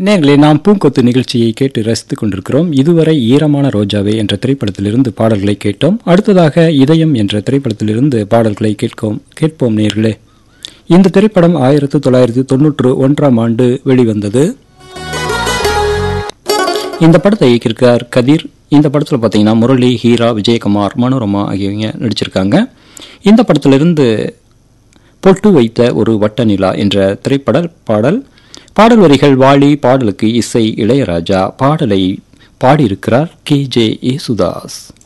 நேர்களே நாம் பூங்கொத்து நிகழ்ச்சியை கேட்டு ரசித்துக் கொண்டிருக்கிறோம் இதுவரை ஈரமான ரோஜாவே என்ற திரைப்படத்திலிருந்து பாடல்களை கேட்டோம் அடுத்ததாக இதயம் என்ற திரைப்படத்திலிருந்து பாடல்களை கேட்கும் கேட்போம் நேர்களே இந்த திரைப்படம் ஆயிரத்து தொள்ளாயிரத்து தொன்னூற்று ஒன்றாம் ஆண்டு வெளிவந்தது இந்த படத்தை இயக்கியிருக்கார் கதிர் இந்த படத்தில் பார்த்தீங்கன்னா முரளி ஹீரா விஜயகுமார் மனோரமா ஆகியவங்க நடிச்சிருக்காங்க இந்த படத்திலிருந்து பொட்டு வைத்த ஒரு வட்ட நிலா என்ற திரைப்பட பாடல் பாடல் வரிகள் வாலி பாடலுக்கு இசை இளையராஜா பாடலை பாடியிருக்கிறார் கே ஜே யேசுதாஸ்